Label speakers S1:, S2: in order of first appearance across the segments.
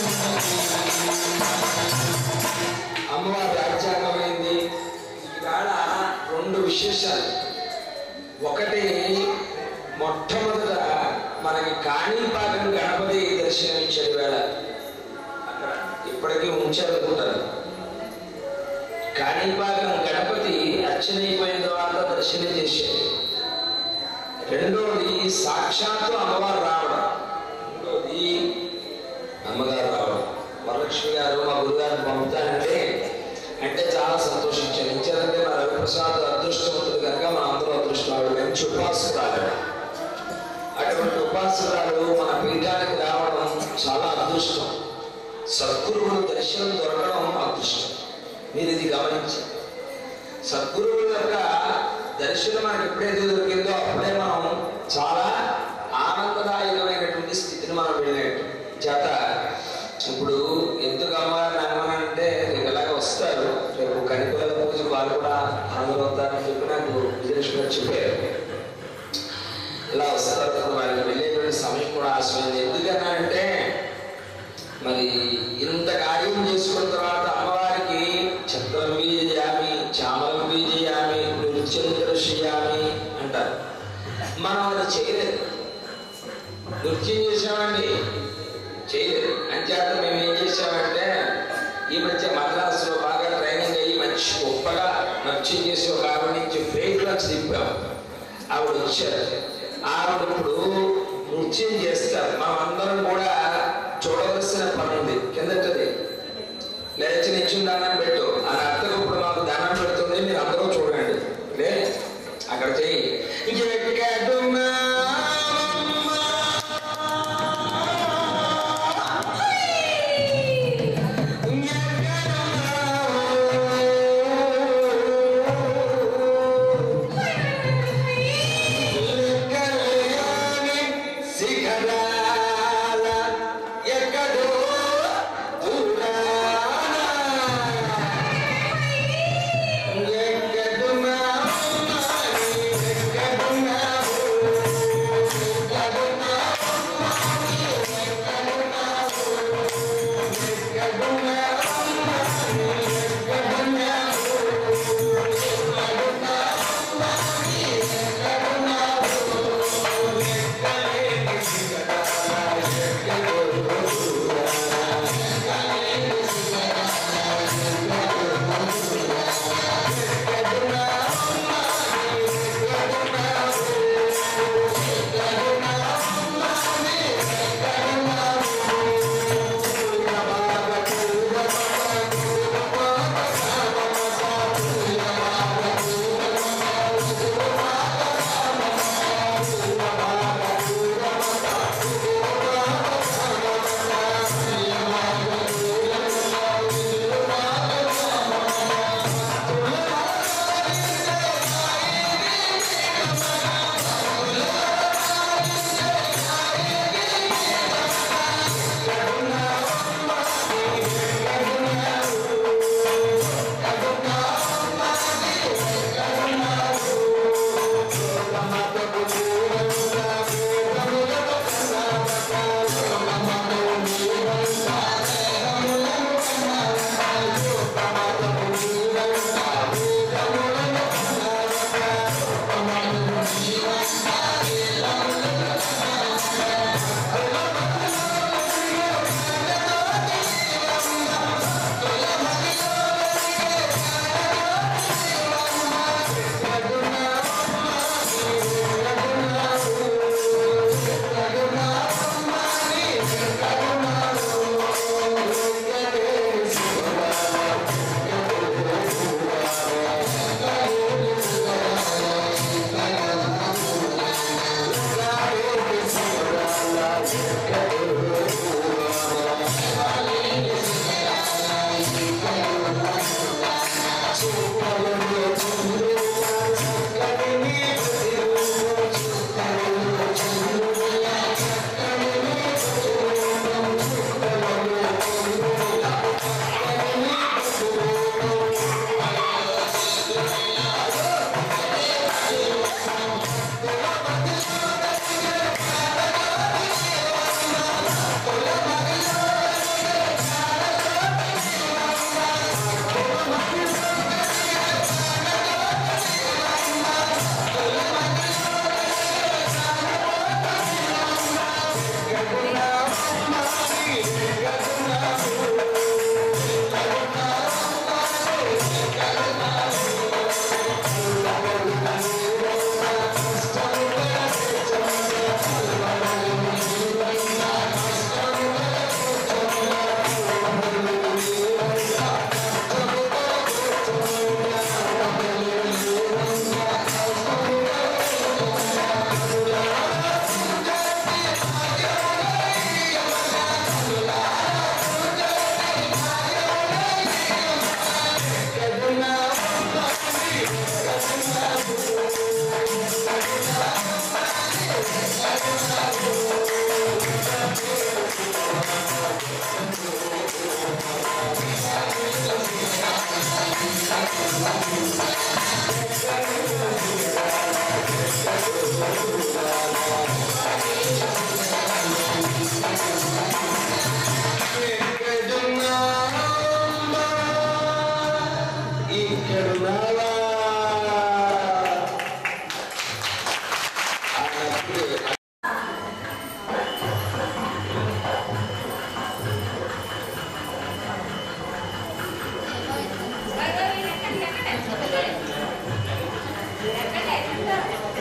S1: అమ్మవారి రాజ్యాంగమైంది ఈవేళ రెండు విశేషాలు ఒకటి మొట్టమొదట మనకి కాణిపాకం గణపతి దర్శనం ఇచ్చాడు వేళ అక్కడ ఇప్పటికీ ఉంచారనుకుంటారు కాణిపాకం గణపతి అర్చన అయిపోయిన తర్వాత దర్శనం చేశాడు రెండోది సాక్షాత్తు అమ్మవారు రావడం మూడోది అమ్మగారు రావడం వరలక్ష్మి గారు మా గురుగారిని పంపుతానంటే అంటే చాలా సంతోషించాను ఇచ్చారంటే మా రవిప్రసాద్ అదృష్టవంతుడు కనుక మా అందరూ అదృష్టవాడు మంచి ఉపాసకురాలు అటువంటి ఉపాసకురాలు మన పీఠానికి రావడం చాలా అదృష్టం సద్గురువుల దర్శనం దొరకడం అదృష్టం మీరు ఇది గమనించండి సద్గురువుల యొక్క దర్శనం మనకి ఎప్పుడైతే దొరికిందో అప్పుడే మనం చాలా ఆనందదాయకమైనటువంటి స్థితిని మనం వెళ్ళినట్టు చేత ఇప్పుడు ఎందుకు అమ్మవారిని అనమనంటే రేపు ఎలాగ వస్తారు రేపు కనిపిల్లల పూజ వాళ్ళు కూడా హాజరవుతారని చెప్పి నాకు విజయలక్ష్మి గారు చెప్పారు ఇలా వస్తారు ఇప్పుడు వారికి వెళ్ళేటువంటి సమయం కూడా ఆశ్రయింది ఎందుకన్నా అంటే మరి ఇంత కార్యం చేసుకున్న తర్వాత అమ్మవారికి చక్రం బీజయామి చామరం బీజయామి నృత్యం దర్శయామి అంటారు మనం అది చేయలేదు నృత్యం చేసామండి చేయలేదు అంచేత మేము ఏం చేసామంటే ఈ మధ్య మద్రాసులో బాగా ట్రైనింగ్ అయ్యి మంచి గొప్పగా నృత్యం చేసి ఒక ఆవిడ నుంచి ఫెయిట్ క్లాస్ తిప్పాము ఆవిడ వచ్చారు ఆవిడ ఇప్పుడు నృత్యం చేస్తారు మనం అందరం కూడా చూడవలసిన పని ఉంది కిందటది లేచి నిచ్చిన దండం పెట్టు అని అత్తకు ఇప్పుడు మాకు దండం పెడుతుంది మీరు అందరూ చూడండి లే అక్కడ చెయ్యి ఎక్కడున్నా శిఖరాల ఎక్కడో దూరాన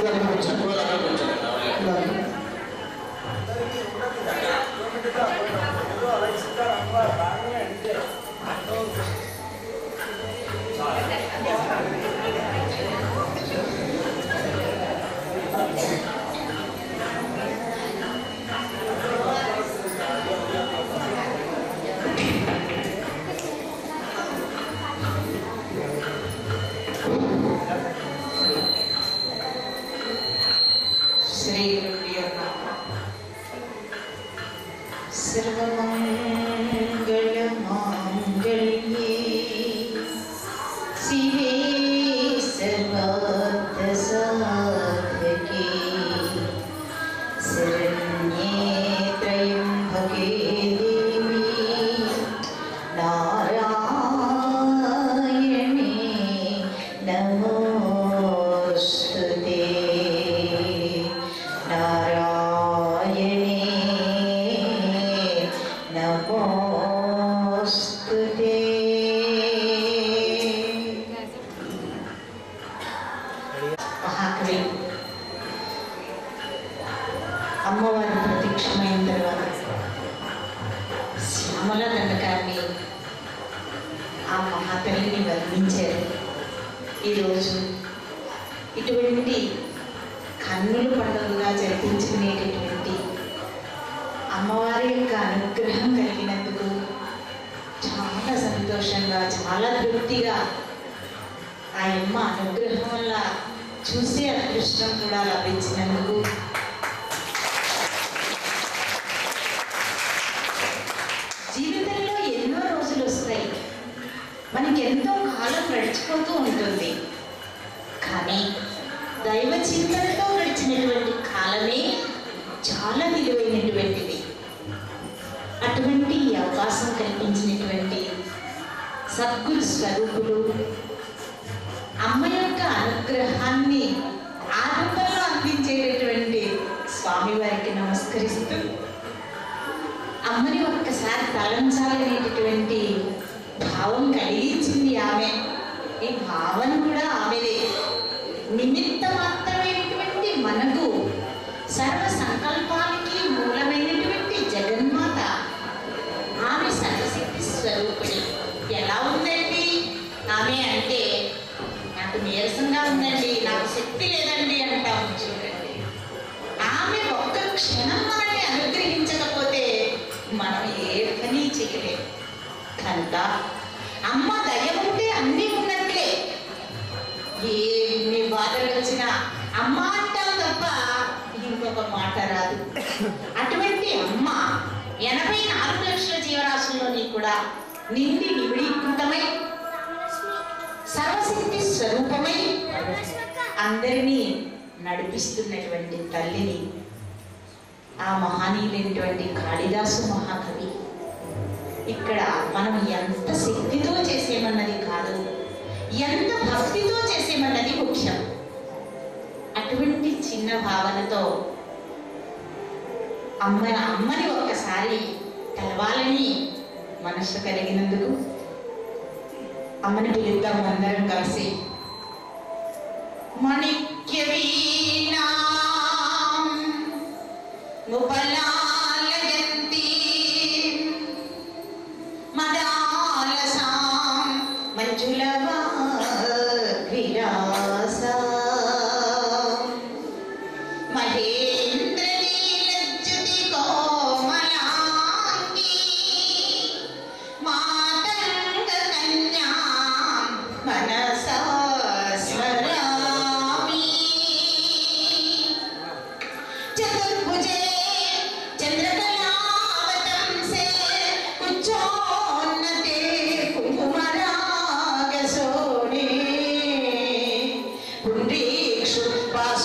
S2: శ్రీ గురుభ్యో నమః సర్వమంగళమాంగళ్యే శివే సర్వార్థసాధకే శరణ్యే త్రయంబకే దేవి నారాయణే నమోస్తుతే నారాయణే నమోస్తుతే మహాకవి అమ్మవారి ప్రత్యక్షమైన తర్వాత శ్యామల దండకాన్ని ఆ మహాతల్లిని వర్ణించారు ఈరోజు ఇటువంటి కన్నుల పండుగగా జరిపించుకునేటటువంటి అమ్మవారి యొక్క అనుగ్రహం కలిగినందుకు చాలా సంతోషంగా చాలా తృప్తిగా ఆ అమ్మ అనుగ్రహం వల్ల చూసే అదృష్టం కూడా లభించినందుకు జీవితంలో ఎన్నో రోజులు వస్తాయి మనకి ఎంతో కాలం గడిచిపోతూ ఉంటుంది కానీ దైవ చింతనతో గడిచినటువంటి కాలమే చాలా విలువైనటువంటిది అటువంటి ఈ అవకాశం కల్పించినటువంటి సద్గురు స్వరూపులు అమ్మ యొక్క అనుగ్రహాన్ని ఆ రూపంలో అందించేటటువంటి స్వామివారికి నమస్కరిస్తూ అమ్మని ఒక్కసారి తలంచాలనేటటువంటి భావం కలిగించింది ఆమె ఈ భావన కూడా ఆమెదే నిమిత్త మాత్రమైనటువంటి మనకు సర్వ సంకల్పానికి మూలమైనటువంటి జగన్మాత ఆమె సర్వశక్తి స్వరూపిణి ఎలా ఉందండి ఆమె అంటే నాకు నీరసంగా ఉందండి నాకు శక్తి లేదండి అంటాము చూడండి ఆమె ఒక్క క్షణం మనల్ని అనుగ్రహించకపోతే మనం ఏ పని చేయలేం కనుక అమ్మ దయ ఉంటే అన్నీ ఉన్నట్లే ఎన్ని బాధలు వచ్చినా అమ్మ అంటాం తప్ప ఇంకొక మాట రాదు అటువంటి అమ్మ ఎనభై నాలుగు లక్షల జీవరాశుల్లోని కూడా నిండి నివిడీకృతమై సర్వశక్తి స్వరూపమై అందరినీ నడిపిస్తున్నటువంటి తల్లిని ఆ మహానీయులైనటువంటి కాళిదాసు మహాకవి ఇక్కడ మనం ఎంత శక్తితో చేసేమన్నది కాదు ఎంత భక్తితో చేసేమన్నది ముఖ్యం అటువంటి చిన్న భావనతో అమ్మ అమ్మని ఒక్కసారి కలవాలని మనస్సు కలిగినందుకు అమ్మని పిలుద్దాం అందరం కలిసి మాణిక్య వీణాం ఉపలాలయంతి మదాలసాం మంజులవాగ్విలాసాం మహేంద్రనీలజ్జుతి కోమలాంగి మాతంగ కన్యాం మనసా స్మరామి చతుర్భుజే చంద్రకళావతంసే ఉచ్చోన్నతే కుంకుమరాగసోణే పుండ్రీక్షు పాశ